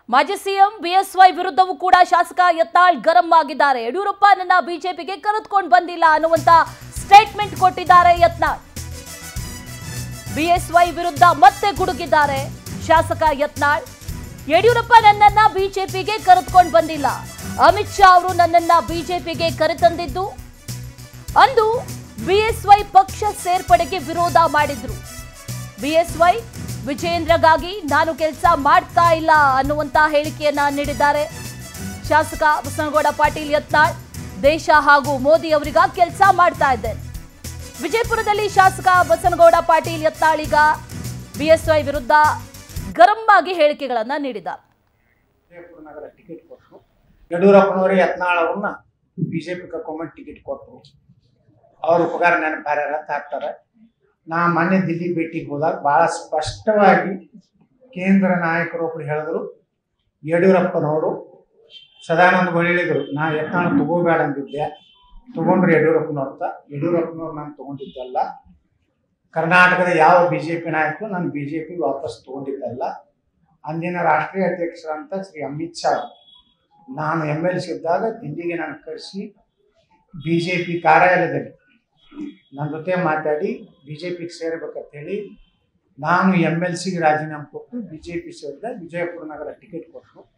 ಮಾಜಿ CM BSY ವಿರುದ್ಧವೂ ಕೂಡ ಶಾಸಕ ಯತ್ನಾಳ್ ಗರಂ ಆಗಿದ್ದಾರೆ ಯಡಿಯೂರಪ್ಪ ನನ್ನ ಬಿಜೆಪಿಗೆ ಕರೆದುಕೊಂಡು ಬಂದಿಲ್ಲ ಅನ್ನುವಂತ ಸ್ಟೇಟ್ಮೆಂಟ್ ಕೊಟ್ಟಿದ್ದಾರೆ ಯತ್ನಾಳ್ ಬಿಎಸ್ವೈ ವಿರುದ್ಧ ಮತ್ತೆ ಗುಡುಗಿದ್ದಾರೆ ಶಾಸಕ ಯತ್ನಾಳ್ ಯಡಿಯೂರಪ್ಪ ನನ್ನನ್ನ ಬಿಜೆಪಿಗೆ ಕರೆದುಕೊಂಡು ಬಂದಿಲ್ಲ ಅಮಿತ್ ಶಾ ಅವರು ನನ್ನನ್ನ ಬಿಜೆಪಿಗೆ ಕರೆತಂದಿದ್ದು ಅಂದು ಬಿಎಸ್ವೈ ಪಕ್ಷ ಸೇರ್ಪಡೆಗೆ ವಿರೋಧ ಮಾಡಿದ್ರು ಬಿಎಸ್ವೈ ವಿಜಯೇಂದ್ರಗಾಗಿ ನಾನು ಕೆಲಸ ಮಾಡ್ತಾ ಇಲ್ಲ ಅನ್ನುವಂತ ಹೇಳಿಕೆಯನ್ನ ನೀಡಿದ್ದಾರೆ ಶಾಸಕ ಬಸನಗೌಡ ಪಾಟೀಲ್ ಯತ್ನಾಳ್ ದೇಶ ಹಾಗೂ ಮೋದಿ ಅವರಿಗಾಗಿ ಕೆಲಸ ಮಾಡ್ತಾ ಇದ್ದೇನೆ ವಿಜಯಪುರದಲ್ಲಿ ಶಾಸಕ ಬಸನಗೌಡ ಪಾಟೀಲ್ ಯತ್ನಾಳ್ ಈಗ ಬಿಎಸ್ವೈ ವಿರುದ್ಧ ಗರಂ ಆಗಿ ಹೇಳಿಕೆಗಳನ್ನ ನೀಡಿದ್ದಾರೆ ವಿಜಯಪುರ ನಗರ ಟಿಕೆಟ್ ಕೊಟ್ಟರು ಯಡಿಯೂರಪ್ಪನವರಿಗೆ ಯತ್ನಾಳ್ ಅವ್ರನ್ನ ಬಿಜೆಪಿ ಕರ್ಕೊಂಬಂದು ಟಿಕೆಟ್ ಕೊಟ್ಟರು ಅವ್ರ ಉಪಕಾರ ನೆನಪಾರ ಅಂತ ಹಾಕ್ತಾರೆ ನಾ ಮೊನ್ನೆ ದಿಲ್ಲಿ ಭೇಟಿಗೆ ಹೋದಾಗ ಬಹಳ ಸ್ಪಷ್ಟವಾಗಿ ಕೇಂದ್ರ ನಾಯಕರು ಒಬ್ರು ಹೇಳಿದ್ರು ಯಡಿಯೂರಪ್ಪನವರು ಸದಾನಂದ ಗೌಡ ಹೇಳಿದ್ರು ನಾ ಯತ್ನಾಳ್ ತಗೋಬೇಡ ಅಂದಿದ್ದೆ ತಗೊಂಡ್ರು ಯಡಿಯೂರಪ್ಪನವ್ರ ಅಂತ ಯಡಿಯೂರಪ್ಪನವ್ರು ನಾನು ತಗೊಂಡಿದ್ದಲ್ಲ ಕರ್ನಾಟಕದ ಯಾವ ಬಿಜೆಪಿ ನಾಯಕರು ನಾನು ಬಿಜೆಪಿ ವಾಪಸ್ ತಗೊಂಡಿದ್ದಲ್ಲ ಅಂದಿನ ರಾಷ್ಟ್ರೀಯ ಅಧ್ಯಕ್ಷರಂತ ಶ್ರೀ ಅಮಿತ್ ಶಾ ಅವರು ನಾನು ಎಮ್ ಎಲ್ ಸಿ ಇದ್ದಾಗ ದಿಲ್ಲಿಗೆ ನಾನು ಕರೆಸಿ ಬಿ ಜೆ ಪಿ ಕಾರ್ಯಾಲಯದಲ್ಲಿ ನನ್ನ ಜೊತೆ ಮಾತಾಡಿ ಬಿ ಜೆ ಪಿಗೆ ಸೇರ್ಬೇಕಂತ ಹೇಳಿ ನಾನು ಎಮ್ ಎಲ್ ಸಿಗೆ ರಾಜೀನಾಮೆ ಕೊಟ್ಟು ಬಿ ಜೆ ಪಿ ಸೇರಿದ ವಿಜಯಪುರ ನಗರ ಟಿಕೆಟ್ ಕೊಟ್ಟರು